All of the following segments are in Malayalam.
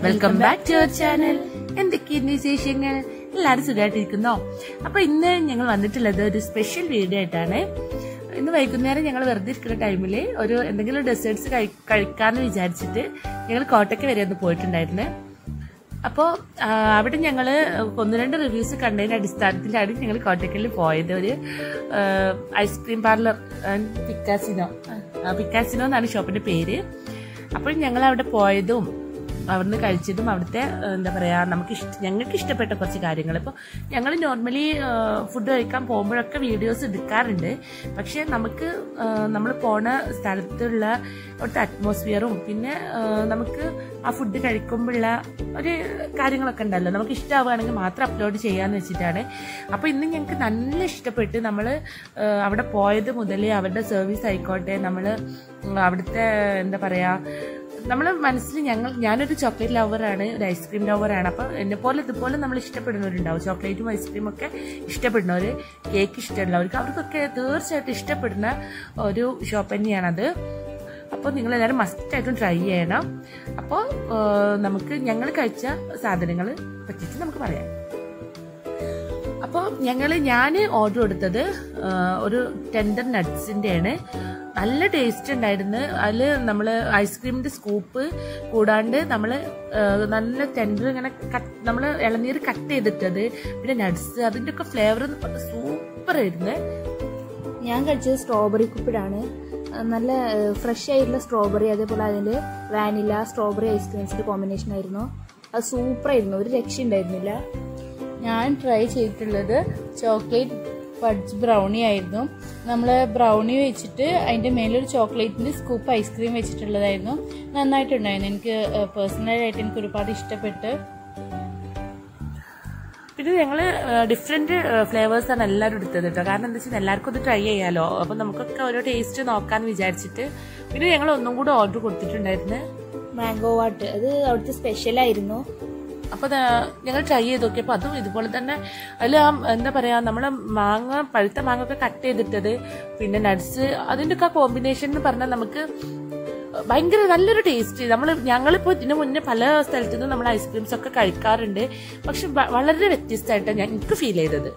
welcome back to our channel എന്തൊക്കെയുണ്ട് വിശേഷങ്ങൾ എല്ലാവരും സുഖമായിട്ടിരിക്കുന്നോ അപ്പൊ ഇന്ന് ഞങ്ങൾ വന്നിട്ടുള്ളത് ഒരു സ്പെഷ്യൽ വീഡിയോ ആയിട്ടാണ് ഇന്ന് വൈകുന്നേരം ഞങ്ങൾ വെറുതെ ഇരിക്കുന്ന ടൈമിൽ ഒരു എന്തെങ്കിലും ഡെസേർട്സ് കഴിക്കാന്ന് വിചാരിച്ചിട്ട് ഞങ്ങൾ കോട്ടയ്ക്ക് വരെ ഒന്ന് പോയിട്ടുണ്ടായിരുന്നു അപ്പോൾ അവിടെ ഞങ്ങൾ ഒന്ന് രണ്ട് റിവ്യൂസ് കണ്ടതിന്റെ അടിസ്ഥാനത്തിലാണ് ഞങ്ങൾ കോട്ടയ്ക്കലിൽ പോയത് ഒരു ഐസ്ക്രീം പാർലർ പിക്കാസിനോ പിക്കാസിനോ എന്നാണ് ഷോപ്പിന്റെ പേര് അപ്പോൾ ഞങ്ങൾ അവിടെ പോയതും അവിടുന്ന് കഴിച്ചതും അവിടുത്തെ ഏഹ്, എന്താ പറയാ നമുക്ക് ഇഷ്ട ഞങ്ങൾക്ക് ഇഷ്ടപ്പെട്ട കുറച്ച് കാര്യങ്ങൾ ഇപ്പോൾ ഞങ്ങൾ നോർമലി ഫുഡ് കഴിക്കാൻ പോകുമ്പോഴൊക്കെ വീഡിയോസ് എടുക്കാറുണ്ട് പക്ഷെ നമുക്ക് നമ്മൾ പോണ സ്ഥലത്തുള്ള അവിടുത്തെ അറ്റ്മോസ്ഫിയറും പിന്നെ ഏഹ്, നമുക്ക് ആ ഫുഡ് കഴിക്കുമ്പോഴുള്ള ഒരു കാര്യങ്ങളൊക്കെ ഉണ്ടല്ലോ നമുക്ക് ഇഷ്ടമാവുകയാണെങ്കിൽ മാത്രം അപ്ലോഡ് ചെയ്യാന്ന് വെച്ചിട്ടാണ് അപ്പോൾ ഇന്ന് ഞങ്ങൾക്ക് നല്ല ഇഷ്ടപ്പെട്ട് നമ്മൾ അവിടെ പോയത് മുതൽ അവരുടെ സർവീസ് ആയിക്കോട്ടെ നമ്മൾ അവിടുത്തെ എന്താ പറയാ നമ്മൾ മനസ്സിൽ ഞങ്ങൾ ഞാനൊരു ചോക്ലേറ്റ് ലവറാണ് ഒരു ഐസ്ക്രീം ലവറാണ് അപ്പം എന്നെ പോലെ ഇതുപോലെ നമ്മൾ ഇഷ്ടപ്പെടുന്നവരുണ്ടാവും ചോക്ലേറ്റും ഐസ്ക്രീമും ഒക്കെ ഇഷ്ടപ്പെടുന്നവർ കേക്ക് ഇഷ്ടമുള്ളവർക്ക് അവർക്കൊക്കെ തീർച്ചയായിട്ടും ഇഷ്ടപ്പെടുന്ന ഒരു ഷോപ്പ് തന്നെയാണത് അപ്പോൾ നിങ്ങൾ എല്ലാവരും മസ്റ്റായിട്ടും ട്രൈ ചെയ്യണം അപ്പോൾ നമുക്ക് ഞങ്ങൾ കഴിച്ച സാധനങ്ങൾ പറ്റിയിട്ട് നമുക്ക് പറയാം അപ്പോൾ ഞങ്ങൾ ഞാൻ ഓർഡർ കൊടുത്തത് ആ, ഒരു ടെൻഡർ നട്ട്സിൻ്റെയാണ് നല്ല ടേസ്റ്റ് ഉണ്ടായിരുന്നു അതിൽ നമ്മൾ ഐസ്ക്രീമിൻ്റെ സ്കൂപ്പ് കൂടാണ്ട് നമ്മൾ നല്ല ടെൻഡർ ഇങ്ങനെ കട്ട് നമ്മൾ ഇളനീർ കട്ട് ചെയ്തിട്ടത് പിന്നെ നട്ട്സ് അതിൻ്റെ ഒക്കെ ഫ്ലേവർ സൂപ്പർ ആയിരുന്നു ഞാൻ കഴിച്ചത് സ്ട്രോബെറി കുപ്പിടാണ് നല്ല ഫ്രഷ് ആയിട്ടുള്ള സ്ട്രോബെറി അതേപോലെ അതിൽ വാനില സ്ട്രോബെറി ഐസ്ക്രീംസിന്റെ കോമ്പിനേഷൻ ആയിരുന്നു അത് സൂപ്പർ ആയിരുന്നു ഒരു രക്ഷ ഉണ്ടായിരുന്നില്ല ഞാൻ ട്രൈ ചെയ്തിട്ടുള്ളത് ചോക്ലേറ്റ് ഫഡ്സ് ബ്രൗണി ആയിരുന്നു നമ്മൾ ബ്രൗണി വെച്ചിട്ട് അതിന്റെ മേലൊരു ചോക്ലേറ്റിന്റെ സ്കൂപ്പ് ഐസ്ക്രീം വെച്ചിട്ടുള്ളതായിരുന്നു നന്നായിട്ടുണ്ടായിരുന്നു എനിക്ക് പേഴ്സണലായിട്ട് എനിക്ക് ഒരുപാട് ഇഷ്ടപ്പെട്ട് പിന്നെ ഞങ്ങൾ ഡിഫറെന്റ് ഫ്ലേവേഴ്സ് ആണ് എല്ലാവരും എടുത്തത് കേട്ടോ കാരണം എന്താ വെച്ചാൽ എല്ലാവർക്കും ഇത് ട്രൈ ചെയ്യാലോ അപ്പൊ നമുക്കൊക്കെ ഓരോ ടേസ്റ്റ് നോക്കാന്ന് വിചാരിച്ചിട്ട് പിന്നെ ഞങ്ങൾ ഒന്നും കൂടെ ഓർഡർ കൊടുത്തിട്ടുണ്ടായിരുന്നു മാംഗോ വാട്ട് അത് അവിടുത്തെ സ്പെഷ്യൽ ആയിരുന്നു അപ്പൊ ഞങ്ങൾ ട്രൈ ചെയ്ത് നോക്കിയപ്പോൾ അതും ഇതുപോലെ തന്നെ അതിൽ ആ എന്താ പറയാ നമ്മളെ മാങ്ങ പഴുത്ത മാങ്ങ ഒക്കെ കട്ട് ചെയ്തിട്ടത് പിന്നെ നട്സ് അതിന്റെ ഒക്കെ കോമ്പിനേഷൻ എന്ന് പറഞ്ഞാൽ നമുക്ക് ഭയങ്കര നല്ലൊരു ടേസ്റ്റ് നമ്മൾ ഞങ്ങളിപ്പോൾ ഇതിനു മുന്നേ പല സ്ഥലത്തു നിന്നും നമ്മൾ ഐസ്ക്രീംസ് ഒക്കെ കഴിക്കാറുണ്ട് പക്ഷെ വ- വളരെ വ്യത്യസ്തമായിട്ടാണ് ഞാൻ എനിക്ക് ഫീൽ ചെയ്തത്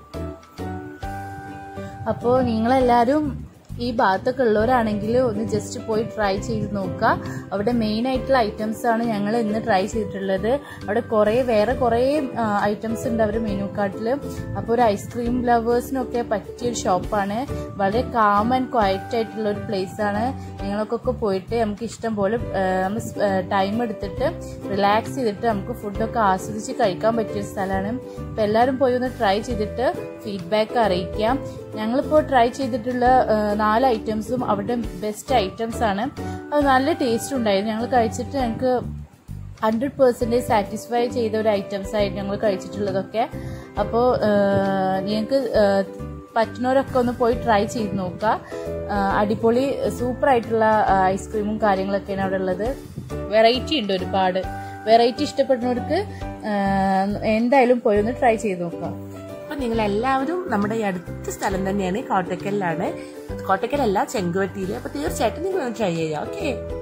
അപ്പോൾ നിങ്ങളെല്ലാവരും ഈ ഭാഗത്തൊക്കെ ഉള്ളവരാണെങ്കിൽ ഒന്ന് ജസ്റ്റ് പോയി ട്രൈ ചെയ്ത് നോക്കുക അവിടെ മെയിൻ ആയിട്ടുള്ള ഐറ്റംസ് ആണ് ഞങ്ങൾ ഇന്ന് ട്രൈ ചെയ്തിട്ടുള്ളത് അവിടെ കുറേ വേറെ കുറേ ഐറ്റംസ് ഉണ്ട് അവർ മെനു കാർട്ടിൽ അപ്പോൾ ഒരു ഐസ്ക്രീം ലവേഴ്സിനൊക്കെ പറ്റിയ ഒരു ഷോപ്പാണ് വളരെ കാം ആൻഡ് ക്വയറ്റ് ആയിട്ടുള്ള ഒരു പ്ലേസ് ആണ് നിങ്ങൾക്കൊക്കെ പോയിട്ട് നമുക്ക് ഇഷ്ടം പോലെ നമ്മൾ ടൈം എടുത്തിട്ട് റിലാക്സ് ചെയ്തിട്ട് നമുക്ക് ഫുഡൊക്കെ ആസ്വദിച്ച് കഴിക്കാൻ പറ്റിയ ഒരു സ്ഥലമാണ് അപ്പോൾ എല്ലാവരും പോയി ഒന്ന് ട്രൈ ചെയ്തിട്ട് ഫീഡ്ബാക്ക് അറിയിക്കാം ഞങ്ങളിപ്പോൾ ട്രൈ ചെയ്തിട്ടുള്ള ആ, നാല് ഐറ്റംസും അവിടെ ബെസ്റ്റ് ഐറ്റംസ് ആണ് അത് നല്ല ടേസ്റ്റ് ഉണ്ടായിരുന്നു ഞങ്ങൾ കഴിച്ചിട്ട് ഞങ്ങൾക്ക് ഹൺഡ്രഡ് പെർസെൻറ്റേജ് സാറ്റിസ്ഫൈ ചെയ്ത ഒരു ഐറ്റംസ് ആയിട്ട് ഞങ്ങൾ കഴിച്ചിട്ടുള്ളതൊക്കെ അപ്പോൾ നിങ്ങൾക്ക് പറ്റുന്നവരൊക്കെ ഒന്ന് പോയി ട്രൈ ചെയ്ത് നോക്കുക ആ, അടിപൊളി സൂപ്പർ ആയിട്ടുള്ള ഐസ്ക്രീമും കാര്യങ്ങളൊക്കെയാണ് അവിടെ ഉള്ളത് വെറൈറ്റി ഉണ്ട് ഒരുപാട് വെറൈറ്റി ഇഷ്ടപ്പെടുന്നവർക്ക് ആ, എന്തായാലും പോയി ഒന്ന് ട്രൈ ചെയ്ത് നോക്കാം അപ്പൊ നിങ്ങൾ എല്ലാവരും നമ്മുടെ ഈ അടുത്ത സ്ഥലം തന്നെയാണ് കോട്ടക്കലിലാണ് കോട്ടക്കലല്ല ചെങ്കുവട്ടിയിൽ അപ്പൊ തീർച്ചയായിട്ടും നിങ്ങൾ ട്രൈ ചെയ്യാം ഓക്കെ